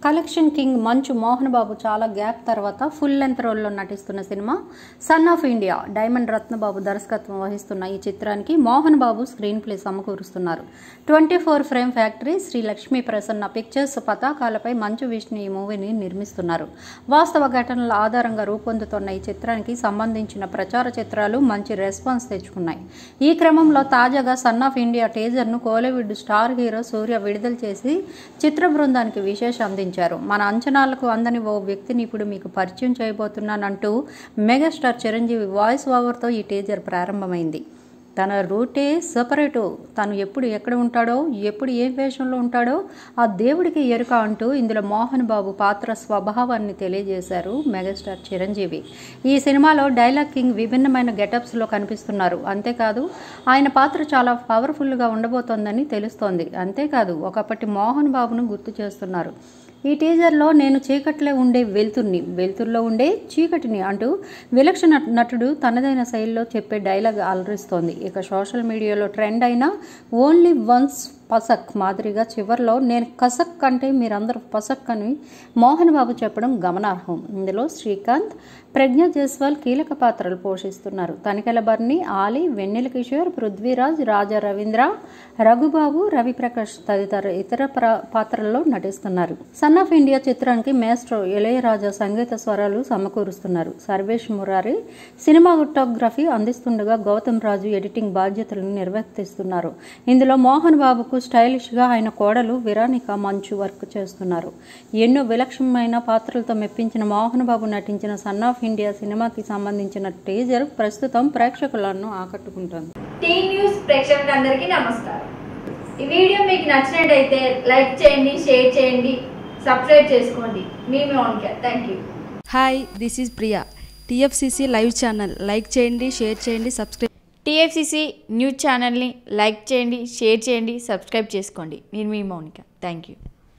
collection king మంచు మోహన్ బాబు చాలా gap తర్వాత ఫుల్ లెంత్ రోల్లో నటిస్తున్న cinema Son of India Diamond Ratnababu దర్శకత్వం వహిస్తున్న ఈ చిత్రానికి మోహన్ బాబు స్క్రీన్ ప్లే సమకూరుస్తున్నారు twenty four frame factory Sri Lakshmi Prasanna pictures పతాకాలపై మంచు విష్ణు ఈ మూవీని నిర్మిస్తున్నారు వాస్తవ ఘటనల ఆధారంగా రూపొందుతున్న ఈ చిత్రానికి సంబంధించిన ప్రచార చిత్రాలు మంచి రెస్పాన్స్ తెచ్చుకున్నాయి ఈ క్రమంలో తాజాగా సన్ ఆఫ్ ఇండియా టీజర్ను కోలీవుడ్ స్టార్ హీరో సూర్య విడుదల చేసి చిత్ర బృందానికి విశేష అందించారు మన అంచనాలకు అందని ఓ వ్యక్తిని ఇప్పుడు మీకు పరిచయం చేయబోతున్నానంటూ మెగాస్టార్ చిరంజీవి వాయిస్ ఓవర్తో ఈ టీజర్ ప్రారంభమైంది తన రూటే సపరేటు తను ఎప్పుడు ఎక్కడ ఉంటాడో ఎప్పుడు ఏ వేషంలో ఉంటాడో ఆ దేవుడికి ఎరుక అంటూ ఇందులో మోహన్ బాబు పాత్ర స్వభావాన్ని తెలియజేశారు మెగాస్టార్ చిరంజీవి ఈ సినిమాలో డైలాగ్ కింగ్ విభిన్నమైన గెటప్స్లో కనిపిస్తున్నారు అంతేకాదు ఆయన పాత్ర చాలా పవర్ఫుల్గా ఉండబోతోందని తెలుస్తోంది అంతేకాదు ఒకప్పటి మోహన్ బాబును గుర్తు చేస్తున్నారు ఈ టీజర్లో నేను చీకట్లో ఉండే వెలుతుర్ని వెలుతుర్లో ఉండే చీకటిని అంటూ విలక్షణ నటుడు తనదైన శైలిలో చెప్పే డైలాగ్ అలరిస్తోంది ఇక సోషల్ మీడియాలో ట్రెండ్ అయిన ఓన్లీ వన్స్ పసక్ మాదిరిగా చివరిలో నేను కసక్ అంటే మీరందరూ పసక్ అని మోహన్ బాబు చెప్పడం గమనార్హం ఇందులో శ్రీకాంత్ ప్రజ్ఞ జైస్వాల్ కీలక పాత్రలు పోషిస్తున్నారు తనికెల బర్ని ఆలి వెన్నెల కిషోర్ పృథ్వీరాజ్ రాజా రవీంద్ర రఘుబాబు రవిప్రకాష్ తదితర ఇతర ప్ర- పాత్రల్లో నటిస్తున్నారు సన్ ఆఫ్ ఇండియా చిత్రానికి మేస్ట్రో ఇళయరాజా సంగీత స్వరాలు సమకూరుస్తున్నారు సర్వేష్ మురారి సినిమాటోగ్రఫీ అందిస్తుండగా గౌతమ్ రాజు ఎడిటింగ్ బాధ్యతలను నిర్వర్తిస్తున్నారు ఇందులో మోహన్ బాబుకు స్టైలిష్ గా ఆయన కోడలు విరానిక మంచు వర్క్ చేస్తున్నారు ఎన్నో విలక్షణమైన పాత్రలతో మెప్పించిన మోహన్ బాబు నటించిన సన్ ఆఫ్ ఇండియా సినిమాకి సంబంధించిన టీజర్ ప్రస్తుతం ప్రేక్షకులను ఆకట్టుకుంటోంది టీ న్యూస్ ప్రేక్షకులందరికీ నమస్కారం ఈ వీడియో మీకు నచ్చినట్టయితే లైక్ చేయండి షేర్ చేయండి సబ్స్క్రైబ్ చేసుకోండి మీ Mounika thank you hi this is Priya TFCC live channel like చేయండి షేర్ చేయండి సబ్స్క్రైబ్ టీఎఫ్సిసి న్యూస్ ఛానల్ని లైక్ చేయండి షేర్ చేయండి సబ్స్క్రైబ్ చేసుకోండి నేను మీ మౌనిక థ్యాంక్ యూ